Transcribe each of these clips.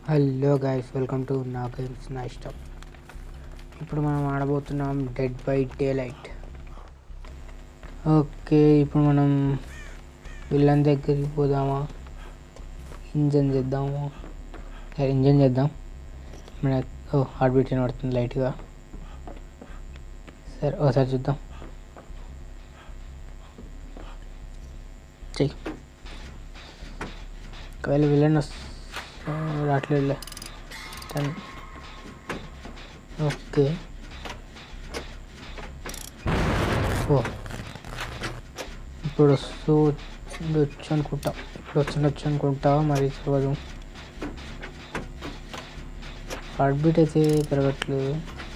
Hello guys welcome to నా games నా ఇష్టం ఇప్పుడు మనం ఆడబోతున్నాం dead by daylight okay ఇప్పుడు మనం విలన్ దగ్గరికి పోదామా ఇంజన్ చేద్దాము సరే ఇంజన్ చేద్దాం మన ఓ హార్ట్ బీట్ పడుతుంది లైట్గా సరే ఒకసారి చూద్దాం చెయ్యి ఒకవేళ విలన్ వస్ రావట్లేదులే తను ఓకే ఓ ఇప్పుడు వస్తూ వచ్చు అనుకుంటా ఇప్పుడు వచ్చిండొచ్చు అనుకుంటా మరి తెలియదు హార్ట్ బీట్ అయితే పెరగట్లేదు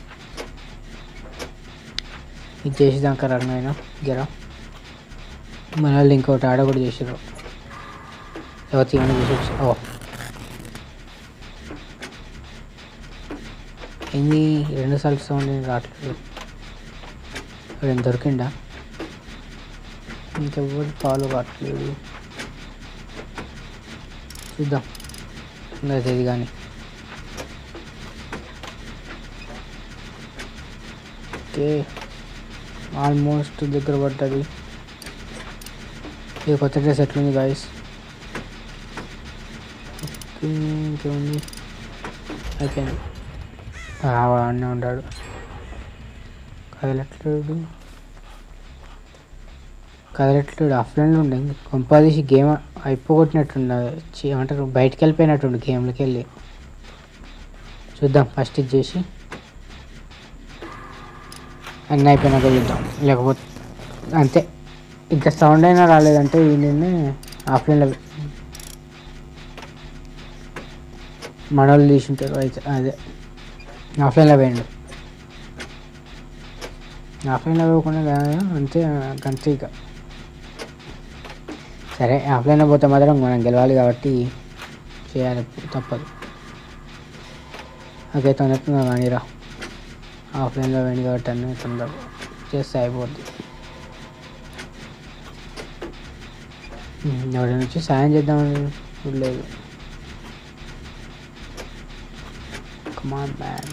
ఇది చేసేదాకా రన్ అయినా గెరా మన వాళ్ళు ఇంకోటి ఆడ కూడా చేసారు ఎవరు తీయమని చేసి వచ్చి ఓ ఏంది రెండు సార్లు సౌండ్ నేను రావట్లేదు ఎవరైనా దొరికిండా ఇంకెవ్వరు ఫాలో కావట్లేదు చూద్దాం ఉండదు ఇది కానీ ఓకే ఆల్మోస్ట్ దగ్గర పడ్డది ఇది కొత్త డ్రెస్ ఎట్లుంది గాయస్ ఇంకేముంది అయిపోయింది వాడినే ఉన్నాడు కదలట్లేడు కదలట్లేడు ఆఫ్లైన్లో ఉండే కొంపదీసి గేమ్ అయిపోగొట్టినట్టున్నది చి- ఏమంటారు బయటికి వెళ్ళిపోయినట్టుండు గేమ్లోకి వెళ్ళి చూద్దాం ఫస్ట్ ఇది చేసి అన్నీ అయిపోయినాక చూద్దాం లేకపోతే అంతే ఇంకా సౌండ్ అయినా రాలేదంటే ఈయననే ఆఫ్లైన్లో మనోళ్ళు తీసుంటారు అయితే అదే ఆఫ్లైన్లో పోయిండు ఆఫ్లైన్లో పోకుండా కాదు, అంతే అంతే ఇక సరే ఆఫ్లైన్లో పోతే మాత్రం మనం గెలవాలి కాబట్టి చేయాలి తప్పదు ఓకే తొందరగా కానీరా ఆఫ్లైన్లో పోయింది కాబట్టి అన్నీ తొందర చేస్తే అయిపోద్ది ఉమ్, ఎవరైనా వచ్చి సాయం చేద్దామని చూడలేదు కమాన్ మ్యాన్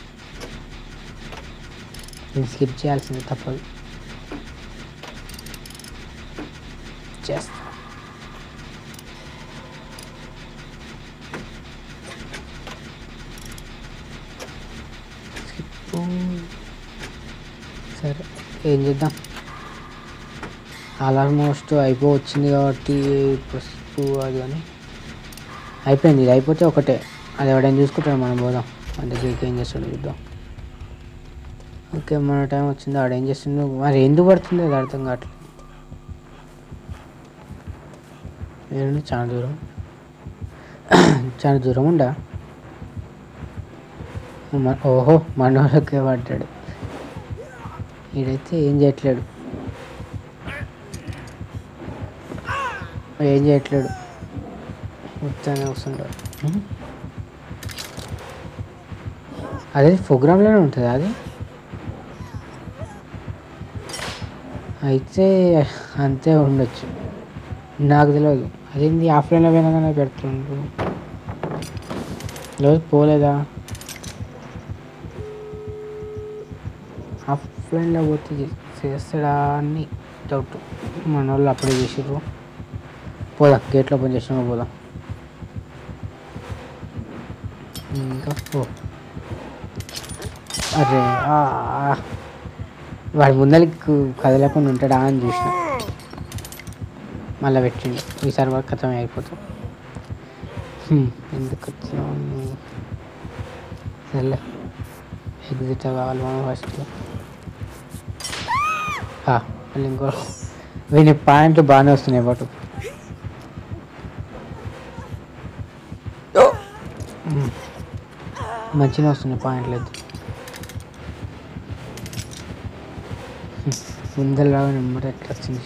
నేను స్కిప్ చేయాల్సింది తప్పదు చేస్తా Skip. సరే ఏం చేద్దాం ఆల్మోస్ట్ అయిపో వచ్చింది కాబట్టి పసుపు అది అని అయిపోయింది ఇది అయిపోతే ఒకటే అది ఎవడైనా చూసుకుంటాడు మనం పోదాం మన దగ్గరికి ఏం చేస్తాడో చూద్దాం ఓకే మన టైం వచ్చింది ఆడ ఏం చేస్తుండో మరి ఎందుకు పడుతుందో అది అర్థం కావట్లేదు ఏడు చాలా దూరం చాలా దూరం ఉండా మ- ఓహో మనోళ్ళకే పడ్డాడు ఈడైతే ఏం చేయట్లేడు ఏం చేయట్లేడు మొత్తాన్ని వస్తుంటాడు ఉహు. అదే ప్రోగ్రాంలోనే ఉంటుంది అది అయితే అంతే ఉండొచ్చు నాకు తెలియదు అదేంది ఆఫ్లైన్లో పోయినాగానే పెడుతుండ్రు లేదు పోలేదా ఆఫ్లైన్లో పోతే చే- చేస్తాడా అని డౌట్ మన వాళ్ళు అప్పుడే చేసిర్రు పోదాం గేట్లు ఓపెన్ చేసినా పోదాం ఇంకా పో అరే ఆ, ఆ. వాడి ముందరికి కదలకుండా ఉంటాడా అని చూసిన మళ్ళీ పెట్టిండు ఈసారి వరకు కథం అయిపోతాం హ్మ్, ఎందుకు వచ్చినావు సర్లే ఎగ్జిట్ కావాలి మనం ఫస్ట్ మళ్ళీ ఇంకో వీని పాయింట్లు బాగానే వస్తున్నాయి పాటు మంచిగా వస్తున్నాయి పాయింట్లు అయితే ముందర రాగా నెంబర్ ఎట్లా వచ్చింది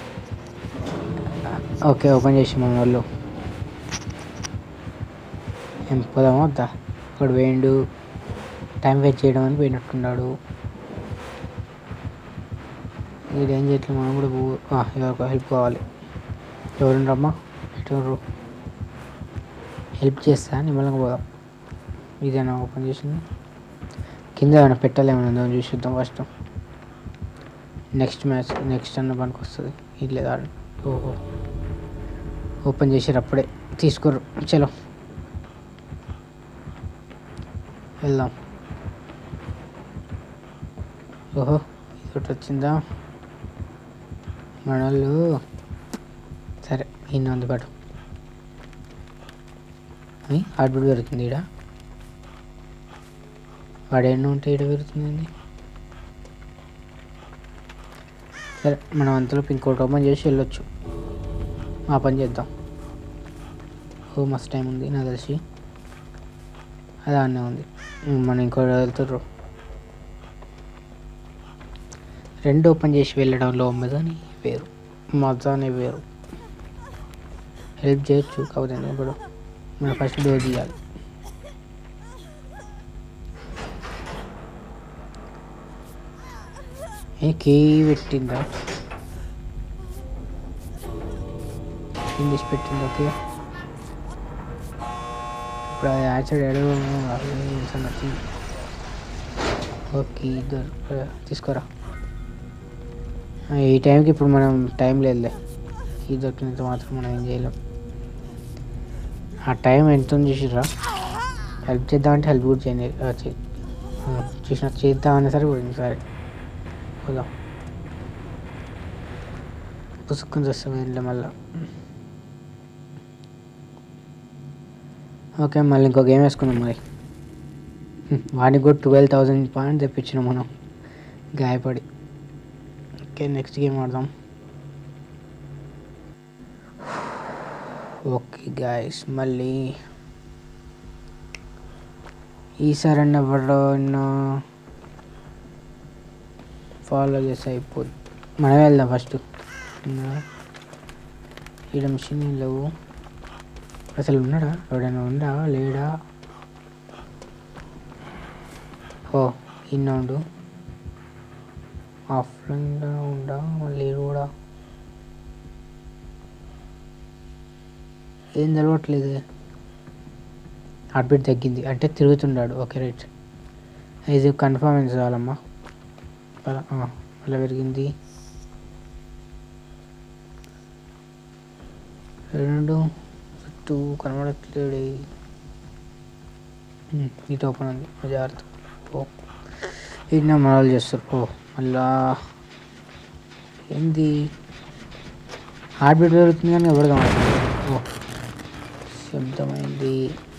ఓకే ఓపెన్ చేసి మన వాళ్ళు ఏం పోదామా వద్దా ఇక్కడ వేయండు టైం వేస్ట్ చేయడం అని పోయినట్టున్నాడు వీడు ఏం చేయట్లేదు మనం కూడా పో ఎవరికి హెల్ప్ కావాలి ఎవరు రమ్మా ఎటు హెల్ప్ చేస్తా నిమ్మలంగా పోదాం ఇదేనా ఓపెన్ చేసింది కింద ఏమైనా పెట్టాలేమైనా ఉందో చూసిద్దాం ఫస్ట్ నెక్స్ట్ మ్యాచ్ నెక్స్ట్ అన్న పనికి వస్తుంది ఇది లేదా ఓహో ఓపెన్ చేసారు అప్పుడే తీసుకోరు చలో వెళ్దాం ఓహో ఇది ఒకటి వచ్చిందా మన వాళ్ళు సరే ఇన్న ఉంది పాటు హార్ట్ బీట్ పెరుగుతుంది ఈడ వాడు ఎన్నో ఉంటే ఈడ పెరుగుతుంది సరే మనం అంతలోపు ఇంకోటి ఓపెన్ చేసి వెళ్ళొచ్చు ఆ పని చేద్దాం ఓ మస్తు టైం ఉంది నాకు తెలిసి అది అన్నీ ఉంది ఉమ్, మనం ఇంకోటి వెళ్తుర్రు రెండు ఓపెన్ చేసి వెళ్ళడంలో మజాని వేరు మజానే వేరు హెల్ప్ చేయొచ్చు కాకపోతే ఇప్పుడు మనం ఫస్ట్ డోర్ తీయాలి ఏ కీ పెట్టిందా ఇంగ్లీష్ పెట్టింది ఓకే ఇప్పుడు అది యాక్చువల్ ఎడవ సంగతి ఓకే ఇద్దరు తీసుకోరా ఆ, ఈ టైంకి ఇప్పుడు మనం టైం లేదులే ఈ దొరికినంత మాత్రం మనం ఏం చేయలేం ఆ టైం ఎంత ఉంది చూసిరా హెల్ప్ చేద్దామంటే హెల్ప్ కూడా చేయని ఆ, చే- ఆ, చూసిన చేద్దామనే సరే పోయింది సరే పోదాం పుసుక్కుని వస్తాం వెళ్ళి మళ్ళీ ఓకే మళ్ళీ ఇంకో గేమ్ వేసుకుందాం మరి హ్మ్, వాడికి కూడా ట్వెల్వ్ థౌజండ్ పాయింట్ తెప్పించినాం మనం గాయపడి ఓకే నెక్స్ట్ గేమ్ ఆడదాం ఓకే గాయస్ మళ్ళీ ఈసారి అన్న ఎవరినో ఫాలో చేసి అయిపోద్ది మనమే వెళ్దాం ఫస్ట్ ఈడ మిషన్ లేవు అసలు ఉన్నాడా ఎవడైనా ఉండా లేడా ఓ ఇన్న ఉండు ఆఫ్లైన్లో ఉండా మళ్ళీ ఈడు కూడా ఏం తెలవట్లేదు హార్ట్బీట్ తగ్గింది అంటే తిరుగుతున్నాడు ఓకే రైట్ ఇది కన్ఫర్మ్ అయింది చాలమ్మా అలా ఆ, అలా పెరిగింది రెండు చుట్టూ కనబడట్లేడు ఉమ్, ఇటు ఓపెన్ ఉంది జాగ్రత్త ఓ ఇది నా మనవాళ్ళు చేస్తారు ఓ మళ్ళా ఏంది హార్ట్ బీట్ పెరుగుతుంది కానీ ఎవరు కనబడట్లేదు ఓ శబ్దమైంది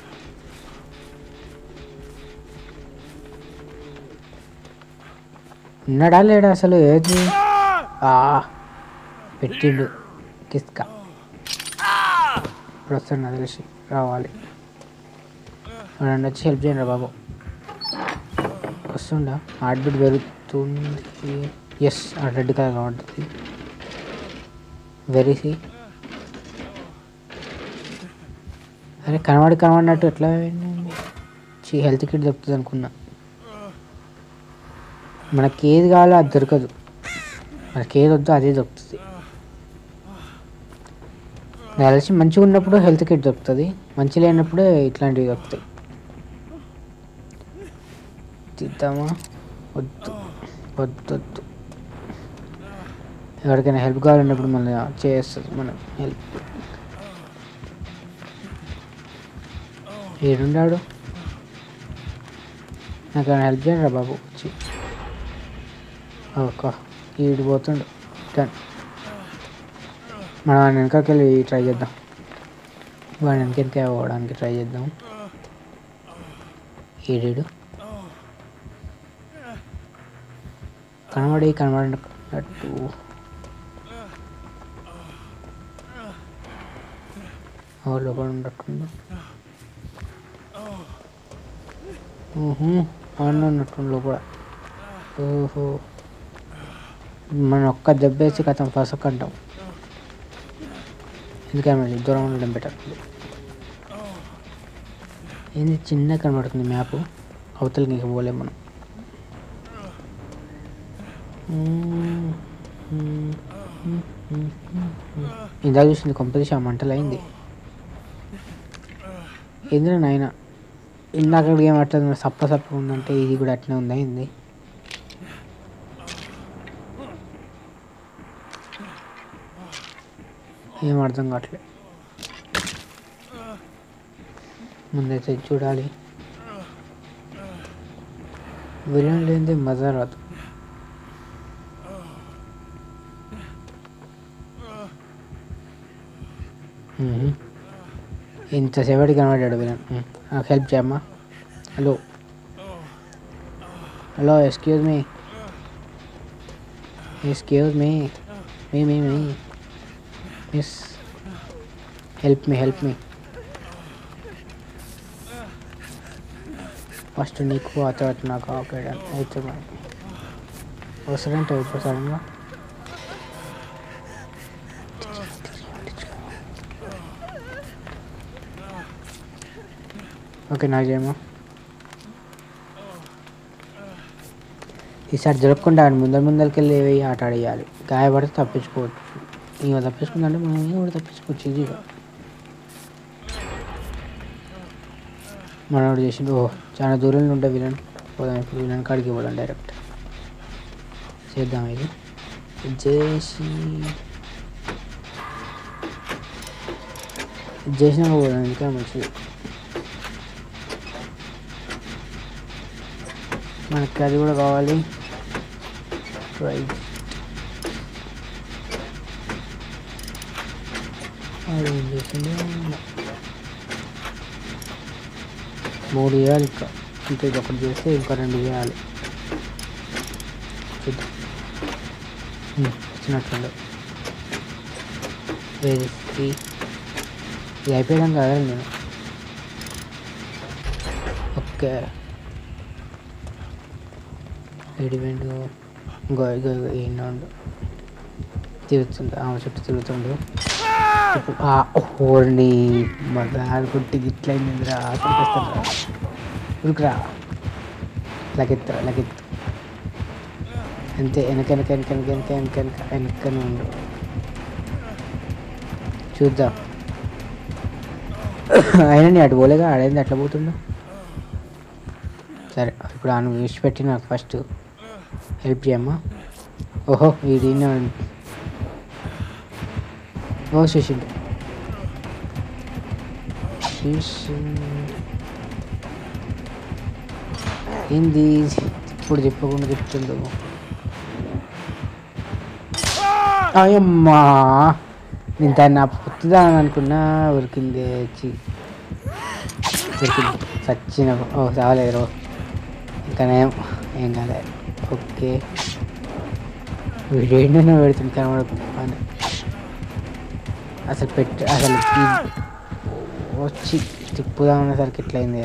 ఉన్నాడా లేడా అసలు ఏది ఆ, పెట్టిండు కిస్క ఇప్పుడు వస్తాడు నాకు తెలిసి రావాలి ఎవరన్నా వచ్చి హెల్ప్ చేయండి రా బాబు వస్తుండా హార్ట్ బీట్ పెరుగుతుంది ఎస్ ఆ రెడ్ కలర్ కనబడుతుంది వెరీ సి అరే కనబడి కనబడినట్టు ఎట్లా చీ హెల్త్ కిట్ దొరుకుతుంది అనుకున్నా మనకి ఏది కావాలో అది దొరకదు మనకి ఏది వద్దో అదే దొరుకుతుంది నాకు తెలిసి మంచిగా ఉన్నప్పుడు హెల్త్ కిట్ దొరుకుతుంది మంచి లేనప్పుడే ఇట్లాంటివి దొరుకుతాయి తీద్దామా వద్దు వద్దొద్దు ఎవరికైనా హెల్ప్ కావాలన్నప్పుడు మన చేస్తుంది మనం హెల్ప్ ఏడున్నాడు నాకు ఏమైనా హెల్ప్ చేయండి రా బాబు వచ్చి ఓకే ఈడు పోతుండు డన్ మనం ఆయన వెనకకి వెళ్ళి ట్రై చేద్దాం వాడి వెనకెనకే పోవడానికి ట్రై చేద్దాం ఏడేడు కనబడి కనబడినట్టు ఓ లోపల ఉన్నట్టుండు ఊహు ఆడ ఉన్నట్టుండు లోపల ఓహో మనం ఒక్క దెబ్బేసి కథం ఫసక్ అంటాం ఎందుకని మరి దూరం ఉండడం బెటర్ ఏంది చిన్న కనబడుతుంది మ్యాప్ అవతలకి ఇంక పోలేం మనం ఇందాక చూసింది కొంపదీసి ఆ మంటలు అయింది ఏంద్రా నాయన ఇందాక గేమ్ అట్లా సప్ప సప్ప ఉందంటే ఇది కూడా అట్లనే ఉందా ఏంది ఏం అర్థం కావట్లే ముందైతే ఇది చూడాలి విలన్ లేనిదే మజా రాదు మ్మ్. ఇంతసేపటికి కనబడ్డాడు విలన్ మ్మ్. నాకు హెల్ప్ చేయమ్మా hello hello excuse me excuse me me me me miss help me help me first నీకు ఆ తర్వాత నాకు ఓకే అయితే మరి వస్తాడంటే ఇప్పుడు సడన్గా ఓకే నాకు చేయమా ఈసారి జరగకుండా ఆడు ముందర ముందరికి వెళ్ళి ఏవి ఆట ఆడేయాలి గాయపడితే తప్పించుకోవచ్చు ఇక తప్పించుకుందంటే మనం ఏం కూడా తప్పించుకోవచ్చు ఈజీగా మనోడు చేసిండు ఓ చాలా దూరంలో ఉంటే విలన్ పోదాం ఇప్పుడు విలన్ కాడికి పోదాం డైరెక్ట్ చేద్దాం ఇది ఇది చేసి ఇది చేసినాక పోదాం ఇంకా మంచిది మనకి అది కూడా కావాలి రైట్ అది ఏం చేసింది మూడు చేయాలి ఇంకా ఇంకా ఇది ఒకటి చేస్తే ఇంకా రెండు చేయాలి చూద్దాం ఉమ్, వచ్చినట్టుండే ఏది ఇది ఇది అయిపోయాం కదా నేను ఓకే ఎడివెంట్ ఇంకో ఇగో ఇగో ఈయన ఉండు తిరుగుతుండు ఆమె చుట్టూ తిరుగుతుండు ఇప్పుడు ఆ ఓడిని మళ్ళా కొట్టి ఇట్లా అయిందిరా చంపేస్తారా ఉరుకురా లగెత్తు లగెత్తు అంతే వెనక వెనక వెనక వెనక వెనక వెనక వెనక వెనకనే ఉండు చూద్దాం అయినా నీ అటు పోలేగా ఆడైంది అట్లా పోతుండు సరే ఇప్పుడు ఆమె విడిచిపెట్టి నాకు ఫస్ట్ హెల్ప్ చేయమ్మా ఓహో వీడి ఓ చేసిండు చేసిండు. ఏంది ఇప్పుడు చెప్పకుండా చెప్తుండు అయ్యమ్మా నేను దాన్ని నా పుత్తుదాని అనుకున్నా ఉరికింది చి ఉరికింది చచ్చిన ఓ చావలేదు ఇంకా ఏం ఏం కాలేదు ఓకే వీడియో ఏంటో పెడుతుంది కనబడకు అని అసలు పెట్టి అసలు ఈ- వచ్చి తిప్పుదామనేసరికి ఎట్లయింది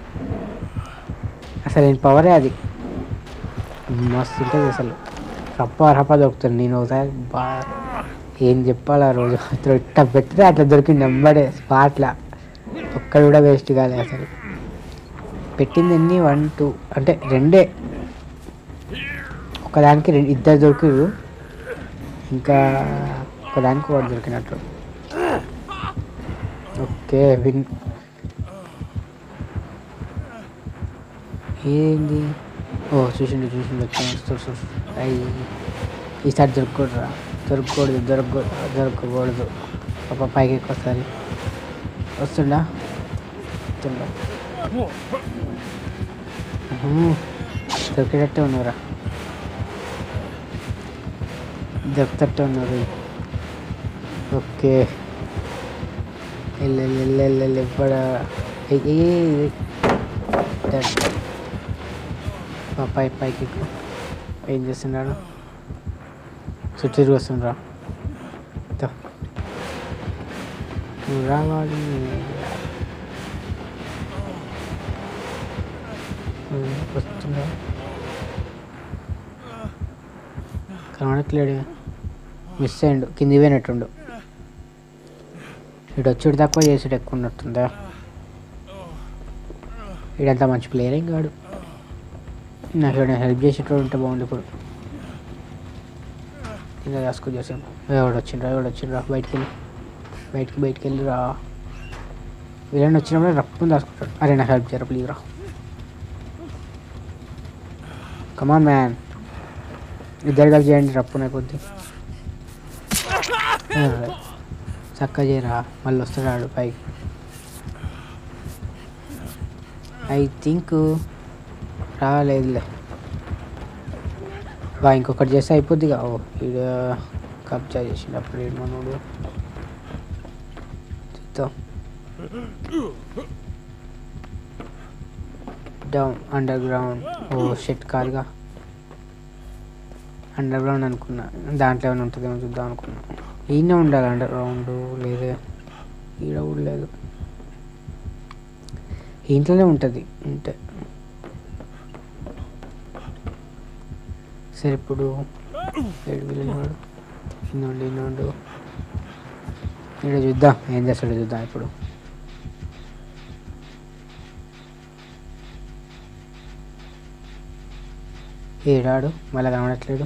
అసలు నేను పవరే అది మస్తు ఉంటుంది అసలు రప్ప రప్ప దొరుకుతుంది నేను ఒకసారి బాగా ఏం చెప్పాలి ఆ రోజు అసలు ఇట్లా పెట్టితే అట్లా దొరికింది నెంబడే స్పాట్లా ఒక్కడు కూడా వేస్ట్ కాలే అసలు పెట్టింది ఎన్ని వన్ టూ అంటే రెండే ఒకదానికి రెండు ఇద్దరు దొరికిరు ఇంకా ఒకదానికి వాడు దొరికినట్టు ఓకే విన్ ఏంది ఓ చూసిండు చూసిండు వచ్చాను అయ్యి ఈసారి దొరకకూడదురా దొరకకూడదు దొరకకూడదు దొరకకూడదు పాప పైకి ఎక్కువ వస్తుంది వస్తుండా వస్తుండా ఉహు, దొరికేటట్టే ఉన్నారా దొరికేటట్టే ఉన్నారు ఓకే వెళ్ళు వెళ్ళు వెళ్ళు వెళ్ళు ఎప్పుడ పై పైకి ఎక్కు. ఏం చేస్తున్నాడు చుట్టూ తిరిగి వస్తుండ్రా దా. నువ్వు రావాలి నేను రావాలి. నువ్వు వస్తుందా కనబడట్లేడు మిస్ అయ్యిండు కింది పోయినట్టుండు ఇటు వచ్చుడు తక్కువ చేసుడు ఎక్కువ ఉన్నట్టుందా వీడంతా మంచి ప్లేయర్ ఏం కాడు నాకు ఎవరైనా హెల్ప్ చేసేటోడు ఉంటే బాగుంది ఇప్పుడు కింద రాసుకొని చేసాం ఎవడు వచ్చిండ్రా ఎవడు వచ్చిండ్రా బయటికి వెళ్ళి బయటికి బయటికి వెళ్ళి రా విలన్ వచ్చినప్పుడు రప్పుని దాచుకుంటాడు అరే నాకు హెల్ప్ చేయరా ప్లీజ్ రా కమాన్ మ్యాన్ ఇద్దరు కలిసి చేయండి రప్పున కొద్ది చక్కగా చేయరా మళ్ళీ వస్తున్నాడు పైకి ఐ థింక్ రాలేదులే బా ఇంకొకటి చేస్తే అయిపోద్దిగా ఓ ఈడ కబ్జా చేసిండు అప్పుడు ఈడు మనోడు చూద్దాం డౌన్ అండర్ గ్రౌండ్ ఓ షెట్ కాదుగా అండర్ గ్రౌండ్ అనుకున్నా దాంట్లో ఏమైనా ఉంటుందేమో చూద్దాం అనుకున్నా ఈయనే ఉండాలి అండర్ గ్రౌండ్ లేదే ఈడ కూడా లేదు ఇంట్లోనే ఉంటుంది ఉంటే సరే ఇప్పుడు ఏడు వెళ్ళినాడు ఇన్నోండి ఇన్నోండు ఇక్కడ చూద్దాం ఏం చేస్తాడో చూద్దాం ఇప్పుడు ఏడాడు మళ్ళీ కనబడట్లేడు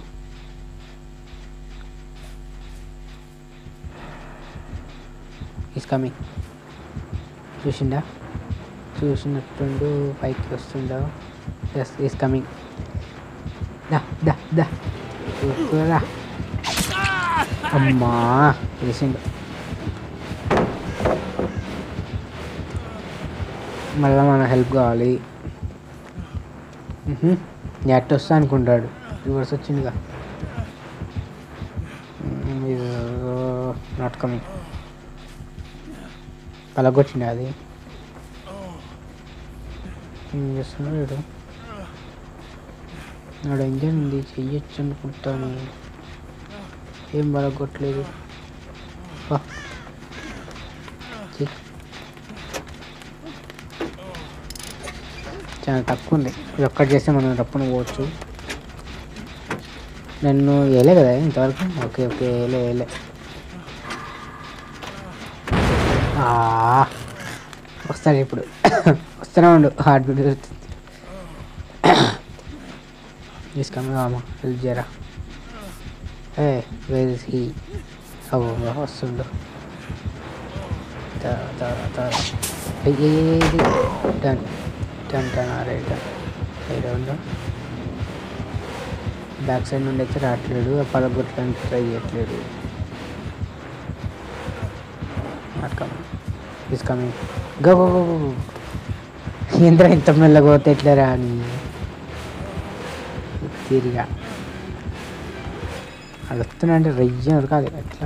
ఈస్ కమింగ్ చూసిండా చూసినట్టుండు పైకి వస్తుండా ఎస్ ఈస్ కమింగ్ దా దా దా చూసుకోరా అమ్మా వేసిండు మళ్ళీ మన హెల్ప్ కావాలి నెట్ వస్తా అనుకుంటాడు రివర్స్ వచ్చిందిగా నాట్ కమింగ్ పలగొచ్చింది అది ఏం చేస్తున్నాడు వీడు? నాడు ఇంజన్ ఉంది చెయ్యొచ్చు అనుకుంటాను ఏం పలగొట్టలేదు వా. చెయ్. చాలా తక్కువ ఉంది ఇది ఒక్కటి చేస్తే మనం రప్పున పోవచ్చు నన్ను వేయలే కదా ఇంతవరకు ఓకే ఓకే వేయలే వేయలే ఆ, వస్తాడు ఇప్పుడు వస్తూనే ఉండు హార్ట్ బీట్ పెరుగుతుంది తీసుకొని రామా హెల్ప్ చేయరా ఏ వేర్ ఇస్ హీ అవు వస్తుండు తా తా తా డన్ డన్ డన్ అరే డన్ సైడ్ ఉండు బ్యాక్ సైడ్ నుండి అయితే రావట్లేడు పదగొట్టడానికి ట్రై చేయట్లేడు not coming is coming go go go go ఏంద్రా ఇంత మెల్లగా పోతే ఎట్లరా అని తీరిగా అది వస్తున్నా అంటే రయ్యం ఉరకాలి ఎట్లా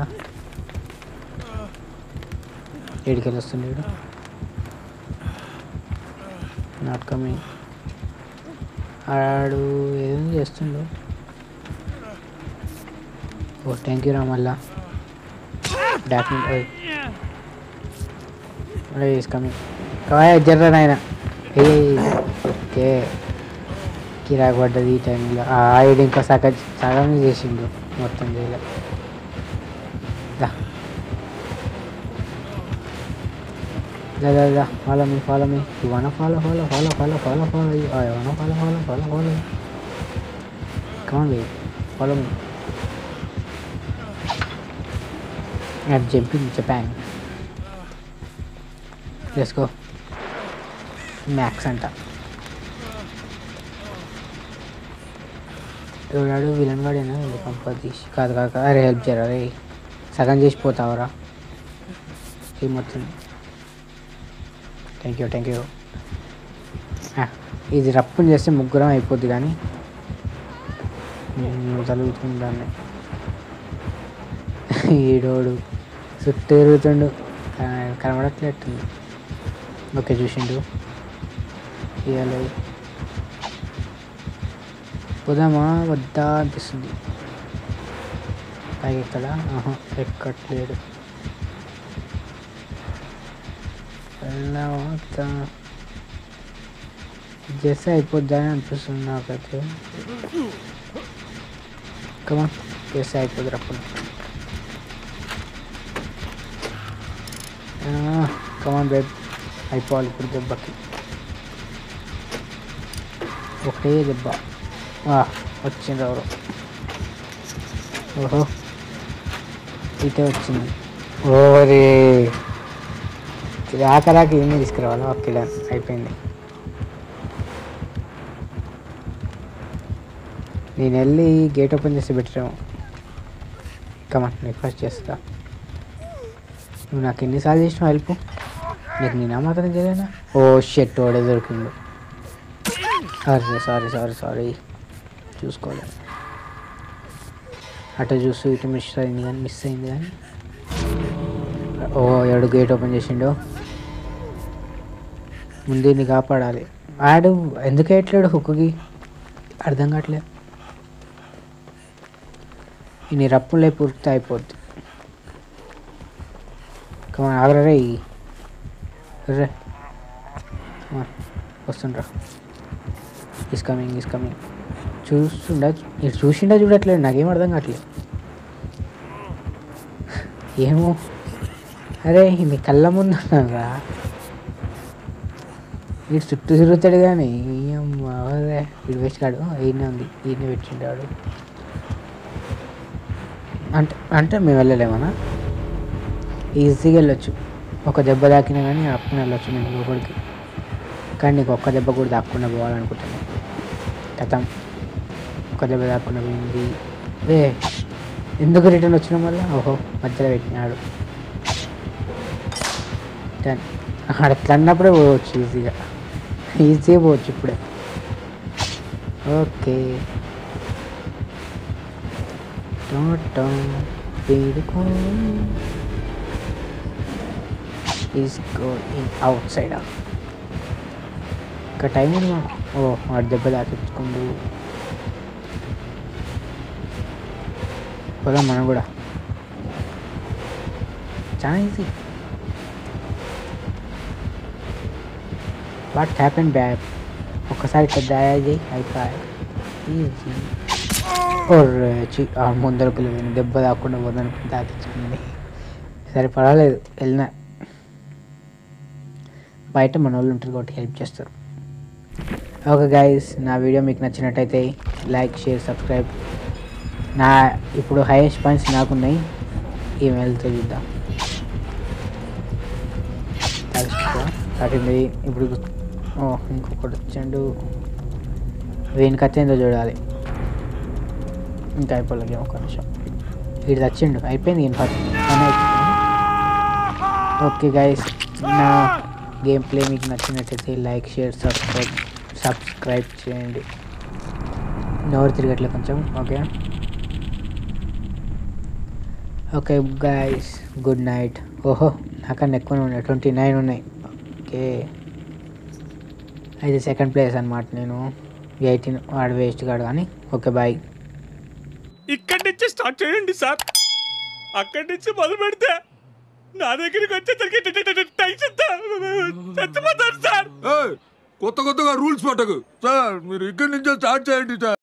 ఏడికెళ్ళి వస్తున్నాడు నాట్ కమింగ్ ఆడు ఏదో చేస్తుండు ఓ థ్యాంక్ యూ రా మళ్ళా డాక్యుమెంట్ అదే ఈస్ కమింగ్ కవాయ జర్ర నాయన ఏ ఓకే కిరాకు పడ్డది ఈ టైంలో ఆ ఆయుడు ఇంకా సగ సగం చేసిండు మొత్తం చేయలే దా దా దా దా follow me follow me you one follow follow follow follow follow follow you I one follow follow follow follow come on way follow me I'm jumping Japan. Let's go. Max అంట ఎవడాడు విలన్ గాడేనా ఇది కంపతీసి కాదు కాక అరే హెల్ప్ చేయరా రే సగం చేసిపోతావరా ఈ మొత్తం థ్యాంక్ యూ థ్యాంక్ యూ ఇది రప్పుని చేస్తే ముగ్గురం అయిపోద్ది కానీ నేను తలుగుతుంది దాన్ని ఈడోడు చుట్టూ తిరుగుతుండు క- కనబడట్లేట్టుంది ఓకే చూసిండు ఇవాళ పోదామా వద్దా అనిపిస్తుంది పైకి ఎక్కడ ఆహా ఎక్కట్లేడు వెళ్దామా వద్దా? ఇది చేస్తే అయిపోద్దా అని అనిపిస్తుంది నాకైతే కమా చేస్తే అయిపోద్ది అప్పుడు కమాన్ బేబ్ అయిపోవాలి ఇప్పుడు దెబ్బకి ఒకటే దెబ్బ ఆ, వచ్చింది ఎవరు ఓహో ఇటే వచ్చింది ఓరే ఇది ఆఖరాకి ఏమీ తీసుకురావాలి ఓకే డన్ అయిపోయింది నేను వెళ్ళి గేట్ ఓపెన్ చేసి పెట్టాము కమా నీకు ఫస్ట్ చేస్తా నువ్వు నాకు ఎన్నిసార్లు చేసినావు హెల్ప్ నీకు నేను మాత్రం చేయలేనా ఓ షెట్ వాడే దొరికిండు సారీ సారీ సారీ సారీ చూసుకోలేదు అటు చూస్తూ ఇటు మిస్ అయింది కానీ మిస్ అయింది కానీ ఓ ఏడు గేట్ ఓపెన్ చేసిండు ముందు దీన్ని కాపాడాలి ఆడు ఎందుకు వేయట్లేడు హుక్కుకి అర్థం కావట్లేదు ఇన్ని రప్పులే పూర్తి అయిపోద్ది కమా ఆగరా రే రే వస్తుండ్రా ఈస్ కమింగ్ ఈస్ కమింగ్ చూస్తుండ ఇటు చూసిండా చూడట్లేదు నాకేం అర్థం కావట్లేదు ఏమో అరే నీ కళ్ళ ముందు ఉన్నారా వీడు చుట్టూ తిరుగుతాడు కానీ అదే వీడు వేసినాడు ఈయన ఉంది ఈయన పెట్టిండాడు అంటే అంటే మేము వెళ్ళలేమన్నా ఈజీగా వెళ్ళొచ్చు ఒక దెబ్బ తాకినా కానీ అప్పుని వెళ్ళొచ్చు నేను లోపలికి కానీ నీకు ఒక్క దెబ్బ కూడా దాక్కుండా పోవాలనుకుంటున్నాను కథం ఒక దెబ్బ దాక్కుండా పోయింది ఏ ఎందుకు రిటర్న్ వచ్చిన మళ్ళీ ఓహో మధ్యలో పెట్టినాడు డన్ ఆడ అట్లా అన్నప్పుడే పోవచ్చు ఈజీగా ఈజీగా పోవచ్చు ఇప్పుడే okay is going outside ఇంకా టైం ఉంది మాకు ఓ వాడు దెబ్బ తాకించుకుండు పోదాం మనం కూడా చాలా ఈజీ వాట్ హ్యాపెన్ బ్యాక్ ఒక్కసారి పెద్ద అయ్యాది అయిపోయి ఈజీ చి ఆ ముందరకు వెళ్ళింది దెబ్బ తాకుండా పోదానికి తాకించుకుంది సరే పర్వాలేదు వెళ్ళిన బయట మన వాళ్ళు ఉంటారు కాబట్టి హెల్ప్ చేస్తారు ఓకే గైస్ నా వీడియో మీకు నచ్చినట్టయితే లైక్ షేర్ సబ్స్క్రైబ్ నా ఇప్పుడు హైయెస్ట్ పాయింట్స్ నాకున్నాయి ఈమెయిల్తో చూద్దాం తాకింది ఇప్పుడు ఓ ఇంకొకటి వచ్చాడు వీనికి వచ్చిందో చూడాలి ఇంకా అయిపోలేదు ఒక నిమిషం వీడు వచ్చిండు అయిపోయింది ఈయన పని పని అయిపోయింది ఓకే గైస్ నా గేమ్ ప్లే మీకు నచ్చినట్టయితే లైక్ షేర్ సబ్స్క్రైబ్ సబ్స్క్రైబ్ చేయండి నోరు తిరగట్లే కొంచెం okay okay guys good night ఓహో నాకన్నా ఎక్కువనే ఉన్నాయి ట్వంటీ నైన్ ఉన్నాయి ఓకే అయితే సెకండ్ ప్లేస్ అనమాట నేను ఎయిటీన్ వాడు వేస్ట్ కాడు కానీ ఓకే బాయ్ ఇక్కడి నుంచి స్టార్ట్ చేయండి సార్ అక్కడి నుంచి మొదలు పెడితే నా దగ్గరికి వచ్చేసరికి టెన్షన్ చచ్చిపోతాను సార్ ఏయ్, కొత్త కొత్తగా రూల్స్ పట్టకు సార్ మీరు ఇక్కడి నుంచే స్టార్ట్ చేయండి సార్